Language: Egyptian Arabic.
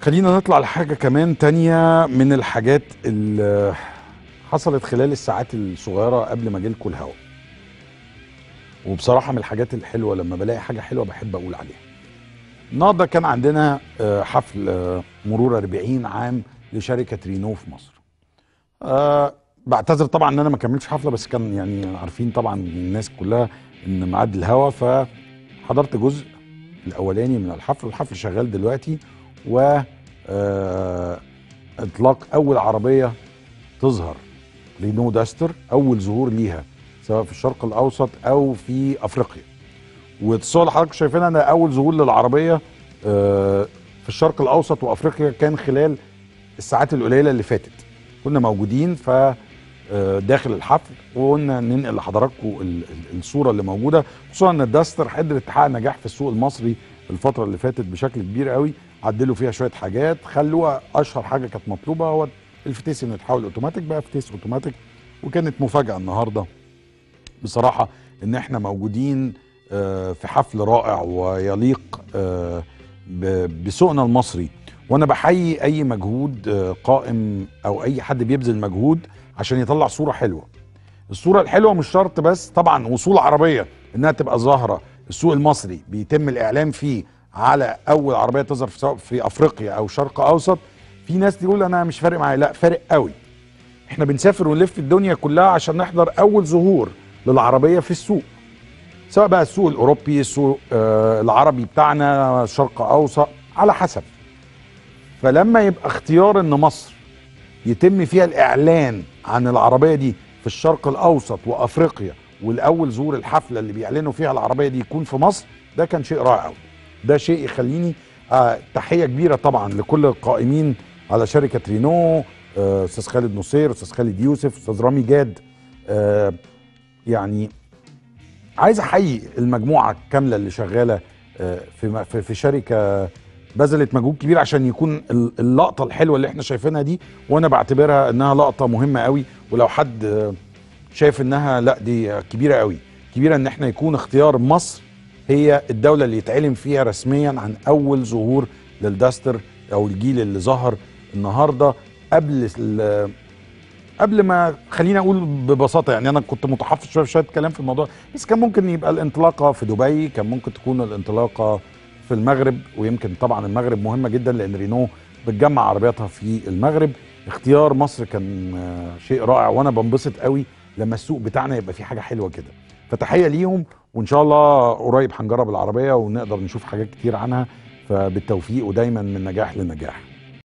خلينا نطلع لحاجة كمان تانية من الحاجات اللي حصلت خلال الساعات الصغيرة قبل ما جيلكوا الهوا وبصراحة من الحاجات الحلوة لما بلاقي حاجة حلوة بحب أقول عليها النهارده كان عندنا آه، حفل آه، مرور 40 عام لشركة رينو في مصر آه، بعتذر طبعا ان انا ما كملتش حفله بس كان يعني عارفين طبعا الناس كلها ان ميعاد الهوا فحضرت جزء الاولاني من الحفل الحفل شغال دلوقتي و آه، اطلاق اول عربيه تظهر رينو داستر اول ظهور ليها سواء في الشرق الاوسط او في افريقيا والصور اللي حضراتكم شايفينها ده اول ظهور للعربيه آه، في الشرق الاوسط وافريقيا كان خلال الساعات القليله اللي فاتت كنا موجودين ف آه، داخل الحفل وقلنا ننقل لحضراتكم ال- ال- الصوره اللي موجوده خصوصا ان الداستر قدرت تحقق نجاح في السوق المصري الفتره اللي فاتت بشكل كبير قوي عدلوا فيها شويه حاجات خلوها اشهر حاجه كانت مطلوبه هو الفتيس انه يتحول اوتوماتيك بقى فتيس اوتوماتيك وكانت مفاجاه النهارده بصراحه ان احنا موجودين آه، في حفل رائع ويليق آه، ب- بسوقنا المصري وانا بحيي اي مجهود آه، قائم او اي حد بيبذل مجهود عشان يطلع صوره حلوه الصوره الحلوه مش شرط بس طبعا وصول عربيه انها تبقى ظاهره السوق المصري بيتم الاعلام فيه على اول عربيه تظهر في سواء في افريقيا او شرق اوسط في ناس تقول انا مش فارق معايا لا فارق قوي احنا بنسافر ونلف الدنيا كلها عشان نحضر اول ظهور للعربيه في السوق سواء بقى السوق الاوروبي السوق آه العربي بتاعنا الشرق اوسط على حسب فلما يبقى اختيار ان مصر يتم فيها الاعلان عن العربيه دي في الشرق الاوسط وافريقيا والاول ظهور الحفله اللي بيعلنوا فيها العربيه دي يكون في مصر ده كان شيء رائع قوي ده شيء يخليني آه تحيه كبيره طبعا لكل القائمين على شركه رينو آه، استاذ خالد نصير استاذ خالد يوسف استاذ رامي جاد آه يعني عايز احيي المجموعه الكامله اللي شغاله آه، في م- في في شركه بذلت مجهود كبير عشان يكون ال- اللقطه الحلوه اللي احنا شايفينها دي وانا بعتبرها انها لقطه مهمه قوي ولو حد آه، شايف انها لا دي كبيره قوي كبيره ان احنا يكون اختيار مصر هي الدوله اللي يتعلم فيها رسميا عن اول ظهور للداستر او الجيل اللي ظهر النهارده قبل ال- قبل ما خليني اقول ببساطه يعني انا كنت متحفظ شويه في شويه كلام في الموضوع بس كان ممكن يبقى الانطلاقه في دبي كان ممكن تكون الانطلاقه في المغرب ويمكن طبعا المغرب مهمه جدا لان رينو بتجمع عربياتها في المغرب اختيار مصر كان آه، شيء رائع وانا بنبسط قوي لما السوق بتاعنا يبقى فيه حاجه حلوه كده فتحيه ليهم وان شاء الله قريب هنجرب العربيه ونقدر نشوف حاجات كتير عنها فبالتوفيق ودايما من نجاح لنجاح